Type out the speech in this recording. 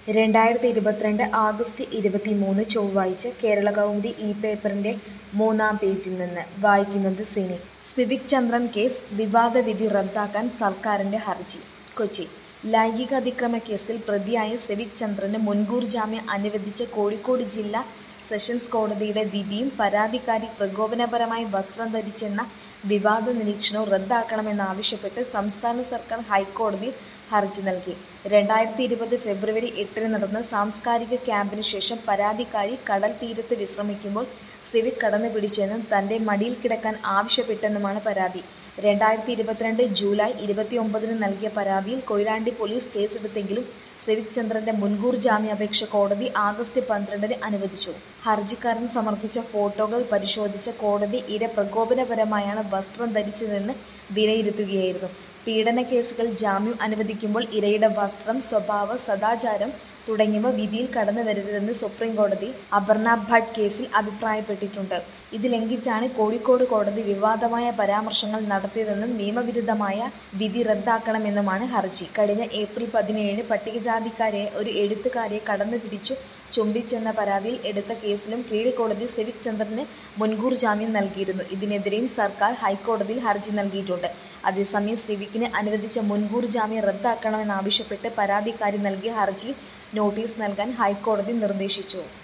രണ്ടായിരത്തി ഇരുപത്തിരണ്ട് ആഗസ്റ്റ് ഇരുപത്തിമൂന്ന് ചൊവ്വാഴ്ച കേരള കൗമുദി ഇ പേപ്പറിന്റെ മൂന്നാം പേജിൽ നിന്ന് വായിക്കുന്നത് സിനി സിവിക് ചന്ദ്രൻ കേസ് വിവാദ വിധി റദ്ദാക്കാൻ സർക്കാരിന്റെ ഹർജി കൊച്ചി ലൈംഗിക അതിക്രമ കേസിൽ പ്രതിയായ സിവിക് ചന്ദ്രന് മുൻകൂർ ജാമ്യം അനുവദിച്ച കോഴിക്കോട് ജില്ലാ സെഷൻസ് കോടതിയുടെ വിധിയും പരാതിക്കാരി പ്രകോപനപരമായി വസ്ത്രം ധരിച്ചെന്ന വിവാദ നിരീക്ഷണവും റദ്ദാക്കണമെന്നാവശ്യപ്പെട്ട് സംസ്ഥാന സർക്കാർ ഹൈക്കോടതിയിൽ ഹർജി നൽകി രണ്ടായിരത്തി ഇരുപത് ഫെബ്രുവരി എട്ടിന് നടന്ന സാംസ്കാരിക ക്യാമ്പിന് ശേഷം പരാതിക്കാരി കടൽ തീരത്ത് വിശ്രമിക്കുമ്പോൾ സിവിക് കടന്നു പിടിച്ചെന്നും തന്റെ മടിയിൽ കിടക്കാൻ ആവശ്യപ്പെട്ടെന്നുമാണ് പരാതി രണ്ടായിരത്തി ഇരുപത്തിരണ്ട് ജൂലൈ ഇരുപത്തിയൊമ്പതിന് നൽകിയ പരാതിയിൽ കൊയിലാണ്ടി പോലീസ് കേസെടുത്തെങ്കിലും സിവിക് ചന്ദ്രന്റെ മുൻകൂർ ജാമ്യാപേക്ഷ കോടതി ആഗസ്റ്റ് പന്ത്രണ്ടിന് അനുവദിച്ചു ഹർജിക്കാരൻ സമർപ്പിച്ച ഫോട്ടോകൾ പരിശോധിച്ച കോടതി ഇര പ്രകോപനപരമായാണ് വസ്ത്രം ധരിച്ചതെന്ന് വിലയിരുത്തുകയായിരുന്നു പീഡന കേസുകൾ ജാമ്യം അനുവദിക്കുമ്പോൾ ഇരയുടെ വസ്ത്രം സ്വഭാവ സദാചാരം തുടങ്ങിയവ വിധിയിൽ കടന്നു വരരുതെന്ന് സുപ്രീം കോടതി അപർണ ഭട്ട് കേസിൽ അഭിപ്രായപ്പെട്ടിട്ടുണ്ട് ഇത് ലംഘിച്ചാണ് കോഴിക്കോട് കോടതി വിവാദമായ പരാമർശങ്ങൾ നടത്തിയതെന്നും നിയമവിരുദ്ധമായ വിധി റദ്ദാക്കണമെന്നുമാണ് ഹർജി കഴിഞ്ഞ ഏപ്രിൽ പതിനേഴിന് പട്ടികജാതിക്കാരെ ഒരു എഴുത്തുകാരെ കടന്നു പിടിച്ചു ചുംബിച്ചെന്ന പരാതിയിൽ എടുത്ത കേസിലും കീഴ്ക്കോടതി സിവിക് ചന്ദ്രന് മുൻകൂർ ജാമ്യം നൽകിയിരുന്നു ഇതിനെതിരെയും സർക്കാർ ഹൈക്കോടതിയിൽ ഹർജി നൽകിയിട്ടുണ്ട് അതേസമയം സിവിക്കിന് അനുവദിച്ച മുൻകൂർ ജാമ്യം റദ്ദാക്കണമെന്നാവശ്യപ്പെട്ട് പരാതിക്കാരി നൽകിയ ഹർജിയിൽ നോട്ടീസ് നൽകാൻ ഹൈക്കോടതി നിർദ്ദേശിച്ചു